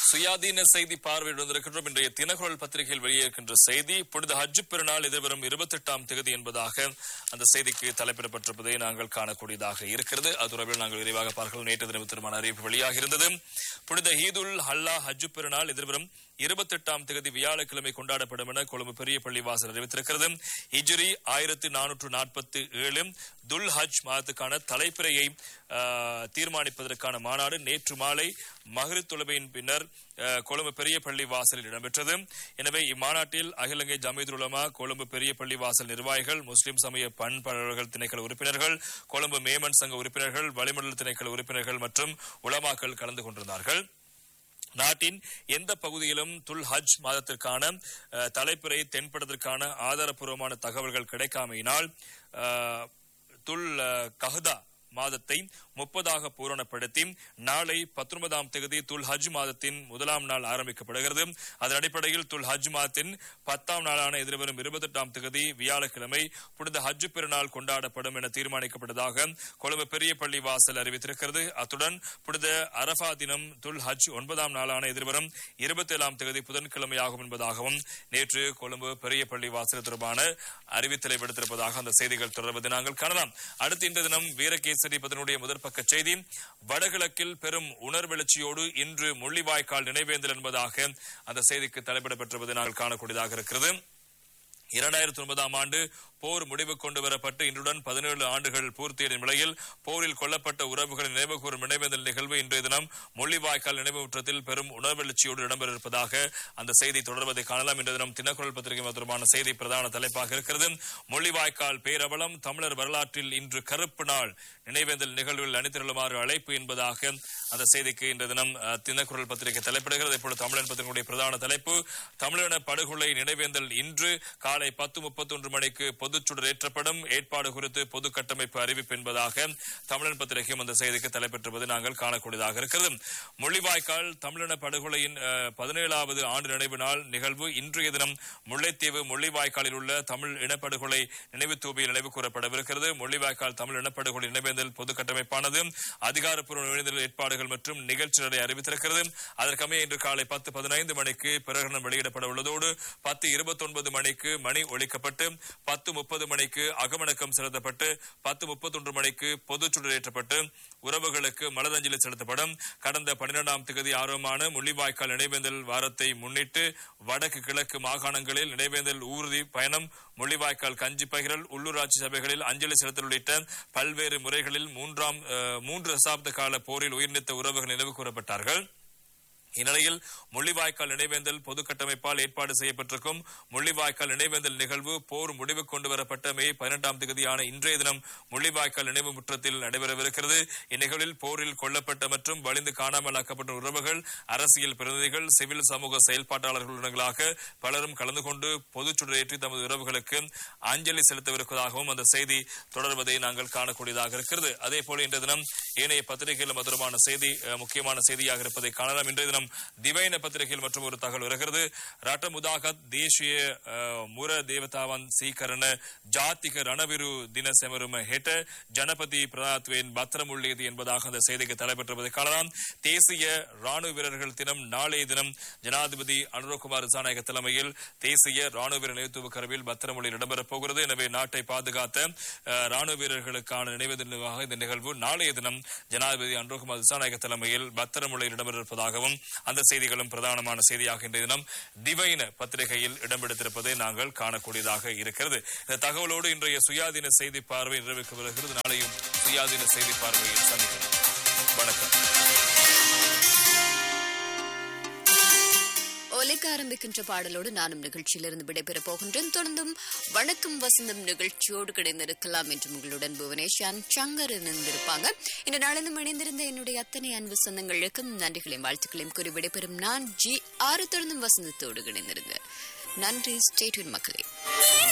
சுயாதீன செய்தி பார்வையில் வந்திருக்கின்றோம் இன்றைய தினக்குரல் பத்திரிகையில் வெளியிருக்கின்ற செய்தி புனித ஹஜ் பெருநாள் எதிர்வரும் இருபத்தி எட்டாம் தேதி என்பதாக அந்த செய்திக்கு தலைப்பிடப்பட்டிருப்பதை நாங்கள் காணக்கூடியதாக இருக்கிறது அது தொடர்பில் நாங்கள் விரைவாக பார்க்கலாம் நேற்று தினம் திருமண அறிவிப்பு வெளியாக இருந்தது புனித ஈதுல் ஹல்லா ஹஜ் பெருநாள் எதிர்வரும் இருபத்தி எட்டாம் தேதி வியாழக்கிழமை கொண்டாடப்படும் என கொழும்பு பெரிய பள்ளிவாசல் அறிவித்திருக்கிறது இஜ்ரி ஆயிரத்தி நானூற்று நாற்பத்தி ஏழு துல் ஹஜ் மாதத்துக்கான தலைப்பிறையை ஆஹ், தீர்மானிப்பதற்கான மாநாடு நேற்று மாலை மகரித் தொழுகையின் பின்னர் ஆஹ், கொழும்பு பெரிய பள்ளி வாசலில் இடம்பெற்றது எனவே இம்மாநாட்டில் அகில இலங்கை ஜமீதுல் உலமா கொழும்பு பெரிய பள்ளி வாசல் நிர்வாகிகள் முஸ்லிம் சமய பண்பாளர்கள் திணைக்கள உறுப்பினர்கள் கொழும்பு மேமன் சங்க உறுப்பினர்கள் வளிமண்டல திணைக்கள உறுப்பினர்கள் மற்றும் உலமாக்கள் கலந்து கொண்டிருந்தார்கள் நாட்டின் எந்த பகுதியிலும் துல் ஹஜ் மாதத்திற்கான அஹ், தலைப்பிறை தென்படுவதற்கான ஆதாரப்பூர்வமான தகவல்கள் கிடைக்காமையினால் அஹ், துல் அஹ், கஹ்தா மாதத்தை முப்பதாக பூரணப்படுத்தி நாளை பத்தொன்பதாம் தேதி துல் ஹஜ் மாதத்தின் முதலாம் நாள் ஆரம்பிக்கப்படுகிறது அதன் அடிப்படையில் துல் ஹஜ் மாதத்தின் பத்தாம் நாளான எதிர்வரும் இருபத்தி எட்டாம் தேதி வியாழக்கிழமை புனித ஹஜ் பெருநாள் கொண்டாடப்படும் என தீர்மானிக்கப்பட்டதாக கொழும்பு பெரிய பள்ளி வாசல் அறிவித்திருக்கிறது அத்துடன் புனித அரபா தினம் துல் ஹஜ் ஒன்பதாம் நாளான எதிர்வரும் இருபத்தி ஏழாம் தேதி புதன்கிழமையாகும் என்பதாகவும் நேற்று கொழும்பு பெரிய பள்ளி வாசல் தொடர்பான அறிவித்தலை விடுத்திருப்பதாக அந்த செய்திகள் தொடர்வதை நாங்கள் காணலாம் அடுத்து இன்று தினம் வீரகேசரி பதினுடைய முதற்பக்க செய்தி வடகிழக்கில் பெரும் உணர்வெழுச்சியோடு இன்று முள்ளிவாய்க்கால் நினைவேந்தல் என்பதாக அந்த செய்திக்கு தலைப்பிடப்பட்டிருப்பதை நாங்கள் காணக்கூடியதாக இருக்கிறது இரண்டாயிரத்தி ஒன்பதாம் ஆண்டு போர் முடிவு கொண்டு வரப்பட்டு இன்றுடன் பதினேழு ஆண்டுகள் பூர்த்தியடையும் நிலையில் போரில் கொல்லப்பட்ட உறவுகளை நினைவுகூரும் நினைவேந்தல் நிகழ்வு இன்றைய தினம் முள்ளிவாய்க்கால் நினைவு முற்றத்தில் பெரும் உணர்வெழுச்சியோடு இடம்பெற இருப்பதாக அந்த செய்தி தொடர்வதை காணலாம் இன்றைய தினம் தினக்குரல் பத்திரிகை தொடர்பான செய்தி பிரதான தலைப்பாக இருக்கிறது முள்ளிவாய்க்கால் பேரவலம் தமிழர் வரலாற்றில் இன்று கருப்பு நாள் நினைவேந்தல் நிகழ்வில் அணிதிரளுமாறு அழைப்பு என்பதாக அந்த செய்திக்கு இன்றைய தினம் அஹ், தினக்குரல் பத்திரிகை தலைப்பிடுகிறது இப்பொழுது தமிழன் பத்திரிகையுடைய பிரதான தலைப்பு தமிழின படுகொலை நினைவேந்தல் இன்று காலை பத்து முப்பத்தொன்று மணிக்கு பொதுச்சுடர் ஏற்றப்படும் ஏற்பாடு குறித்து பொது கட்டமைப்பு அறிவிப்பு என்பதாக தமிழன் பத்திரிகையும் அந்த செய்திக்கு தலைப்பெற்றிருப்பது நாங்கள் காணக்கூடியதாக இருக்கிறது முள்ளிவாய்க்கால் தமிழின படுகொலையின் அஹ், பதினேழாவது ஆண்டு நினைவு நாள் நிகழ்வு இன்றைய தினம் முல்லைத்தீவு முள்ளிவாய்க்காலில் உள்ள தமிழ் இனப்படுகொலை நினைவு தூபியில் நினைவு கூறப்படவிருக்கிறது முள்ளிவாய்க்கால் தமிழ் இனப்படுகொலை நினைவேந்தல் பொது கட்டமைப்பானது அதிகாரப்பூர்வ நினைவேந்தல் ஏற்பாடுகள் மற்றும் நிகழ்ச்சிகளை அறிவித்திருக்கிறது அதற்கமைய இன்று காலை பத்து பதினைந்து மணிக்கு பிரகடனம் வெளியிடப்பட உள்ளதோடு பத்து இருபத்தொன்பது மணிக்கு மணி ஒழிக்கப்பட்டு பத்து முப்பது மணிக்கு அகமணக்கம் செலுத்தப்பட்டு பத்து முப்பத்தொன்று மணிக்கு பொதுச்சுடர் ஏற்றப்பட்டு உறவுகளுக்கு மலரஞ்சலி செலுத்தப்படும் கடந்த பன்னிரெண்டாம் தேதி ஆர்வமான முள்ளிவாய்க்கால் நினைவேந்தல் வாரத்தை முன்னிட்டு வடக்கு கிழக்கு மாகாணங்களில் நினைவேந்தல் ஊர்தி பயணம் முள்ளிவாய்க்கால் கஞ்சி பகிரல் உள்ளூராட்சி சபைகளில் அஞ்சலி செலுத்தல் உள்ளிட்ட பல்வேறு முறைகளில் மூன்றாம் அஹ், மூன்று தசாப்த கால போரில் உயிர்நீத்த உறவுகள் நினைவு கூறப்பட்டார்கள் இந்நிலையில் முள்ளிவாய்க்கால் நினைவேந்தல் பொது கட்டமைப்பால் ஏற்பாடு செய்யப்பட்டிருக்கும் முள்ளிவாய்க்கால் நினைவேந்தல் நிகழ்வு போர் முடிவு கொண்டு வரப்பட்ட மே பதினெட்டாம் தேதியான இன்றைய தினம் முள்ளிவாய்க்கால் நினைவு முற்றத்தில் நடைபெறவிருக்கிறது இந்நிகழ்வில் போரில் கொல்லப்பட்ட மற்றும் வலிந்து காணாமல் ஆக்கப்பட்ட உறவுகள் அரசியல் பிரதிநிதிகள் சிவில் சமூக செயல்பாட்டாளர்களுடனாக பலரும் கலந்து கொண்டு பொதுச்சுடர் ஏற்றி தமது உறவுகளுக்கு அஞ்சலி செலுத்தவிருப்பதாகவும் அந்த செய்தி தொடர்வதை நாங்கள் காணக்கூடியதாக இருக்கிறது அதே போல இன்றைய தினம் ஏனைய பத்திரிகைகள் மதுரமான செய்தி அஹ், முக்கியமான செய்தியாக இருப்பதை காணலாம் இன்றைய தினம் திவைன பத்திரிகையில் மற்றும் ஒரு தகவல் வருகிறது ரட்ட முதாகத் தேசிய அஹ், முர தேவதாவன் சீகரண ஜாத்திக ரணவிரு தின செமரும ஹெட்ட ஜனபதி பிரதாத்வேன் பத்திரமுள்ளது என்பதாக அந்த செய்திக்கு தலைப்பெற்றுவதை காணலாம் தேசிய ராணுவ வீரர்கள் தினம் நாளைய தினம் ஜனாதிபதி அனுரகுமார் திசாநாயக தலைமையில் தேசிய ராணுவ வீரர் நினைவுத்துவ கருவில் பத்திரமொழியில் இடம்பெறப் போகிறது எனவே நாட்டை பாதுகாத்த அஹ், ராணுவ வீரர்களுக்கான நினைவு தினமாக இந்த நிகழ்வு நாளைய தினம் ஜனாதிபதி அனுரகுமார் திசாநாயக தலைமையில் பத்திரமொழியில் இடம்பெறப்பதாகவும் அந்த செய்திகளும் பிரதானமான செய்தியாக இன்றைய தினம் திவைன பத்திரிகையில் இடம்பெடுத்திருப்பதை நாங்கள் காணக்கூடியதாக இருக்கிறது இந்த தகவலோடு இன்றைய சுயாதீன செய்தி பார்வை நிறைவேற்ற வருகிறது நாளையும் சுயாதீன செய்தி பார்வையில் சந்திக்கிறோம் வணக்கம் ஒலிக்க ஆரம்பிக்கின்ற பாடலோடு நானும் நிகழ்ச்சியிலிருந்து விடைபெறப் போகின்றேன் தொடர்ந்தும் வணக்கம் வசந்தம் நிகழ்ச்சியோடு கிடைந்திருக்கலாம் என்று உங்களுடன் புவனேஷான் சங்கர் இணைந்திருப்பாங்க இந்த நாளிலும் இணைந்திருந்த என்னுடைய அத்தனை அன்பு சொந்தங்களுக்கும் நன்றிகளையும் வாழ்த்துக்களையும் கூறி விடைபெறும் நான் ஜி ஆறு தொடர்ந்தும் வசந்தத்தோடு கிடைந்திருங்க நன்றி ஸ்டேட்வின் மக்களே